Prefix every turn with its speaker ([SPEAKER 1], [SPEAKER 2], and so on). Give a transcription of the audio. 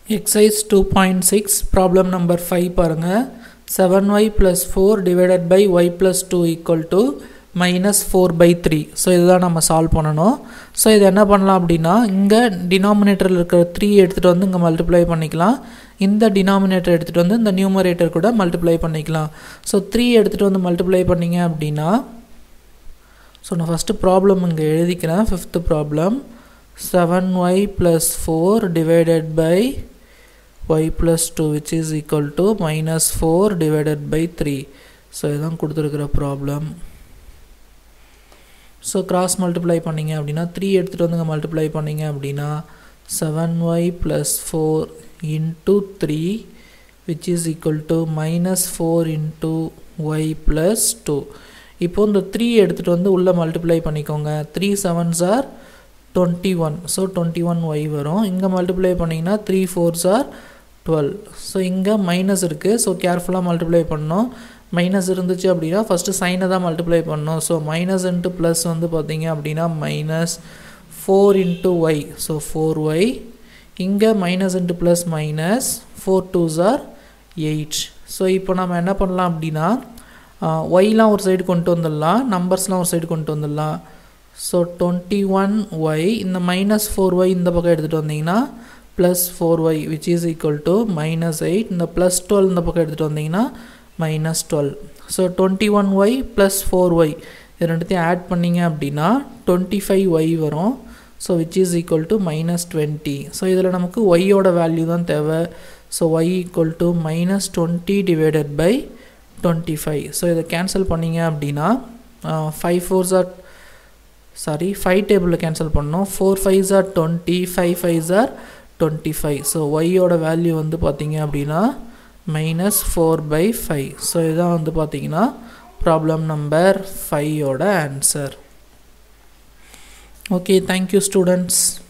[SPEAKER 1] exercise two point six problem number five பாருங்கள் seven y plus four divided by y plus two equal to minus four by three so இதுதான் நம்ம solve பண்ணணும் so இது என்ன பண்ணலாம் அப்படின்னா இங்கே டினாமினேட்டரில் இருக்கிற த்ரீ எடுத்துகிட்டு வந்து இங்கே மல்டிப்ளை பண்ணிக்கலாம் இந்த டினாமினேட்டர் எடுத்துகிட்டு வந்து இந்த நியூமரேட்டர் கூட மல்டிப்ளை பண்ணிக்கலாம் ஸோ த்ரீ எடுத்துகிட்டு வந்து மல்டிப்ளை பண்ணிங்க அப்படின்னா ஸோ நான் ஃபஸ்ட்டு ப்ராப்ளம் இங்கே எழுதிக்கிறேன் fifth problem seven y plus four divided by y plus 2 which is equal to minus 4 divided by 3 so இதுதான் கொடுத்துருக்கிற ப்ராப்ளம் ஸோ கிராஸ் மல்டிப்ளை பண்ணிங்க அப்படின்னா த்ரீ எடுத்துகிட்டு வந்துங்க மல்டிப்ளை பண்ணிங்க அப்படின்னா seven y plus four into three which is equal to minus four into y plus two இப்போ இந்த த்ரீ எடுத்துகிட்டு வந்து உள்ளே மல்டிப்ளை பண்ணிக்கோங்க three sevens are twenty one so twenty one y வரும் இங்கே மல்டிப்ளை பண்ணிங்கன்னா three fours are twelve so இங்கே மைனஸ் இருக்குது ஸோ கேர்ஃபுல்லாக மல்டிப்ளை பண்ணோம் மைனஸ் இருந்துச்சு அப்படின்னா ஃபஸ்ட்டு சைனை தான் மல்டிப்ளை பண்ணோம் ஸோ மைனஸ் இன்ட்டு ப்ளஸ் வந்து பார்த்தீங்க அப்படின்னா minus four into y so four y இங்கே minus into plus minus four twos are eight so இப்போ நம்ம என்ன பண்ணலாம் அப்படின்னா ஒய்லாம் ஒரு சைடு கொண்டு வந்துடலாம் நம்பர்ஸ்லாம் ஒரு சைடு கொண்டு வந்துடலாம் ஸோ டுவெண்ட்டி ஒன் ஒய் இந்த மைனஸ் ஃபோர் ஒய் இந்த பக்கம் எடுத்துகிட்டு வந்தீங்கன்னா plus four y which is equal to minus eight இந்த ப்ளஸ் டுவெல் இந்த பக்கம் எடுத்துகிட்டு வந்தீங்கன்னா minus twelve so twenty one y plus four y இது ரெண்டுத்தையும் ஆட் பண்ணிங்க அப்படின்னா டுவெண்ட்டி ஃபைவ் ஒய் வரும் so which is equal to minus twenty so இதில் நமக்கு ஒய்யோட வேல்யூ தான் தேவை so y equal to minus twenty divided by twenty five so இதை கேன்சல் பண்ணிங்க அப்படின்னா five fours are sorry five டேபிளில் கேன்சல் பண்ணோம் four fives are twenty five fives are twenty five so ஒய்யோட வேல்யூ வந்து பார்த்தீங்க அப்படின்னா minus four by five so இதான் வந்து பார்த்தீங்கன்னா ப்ராப்ளம் நம்பர் ஃபைவோட ஆன்சர் ஓகே தேங்க்யூ ஸ்டூடெண்ட்ஸ்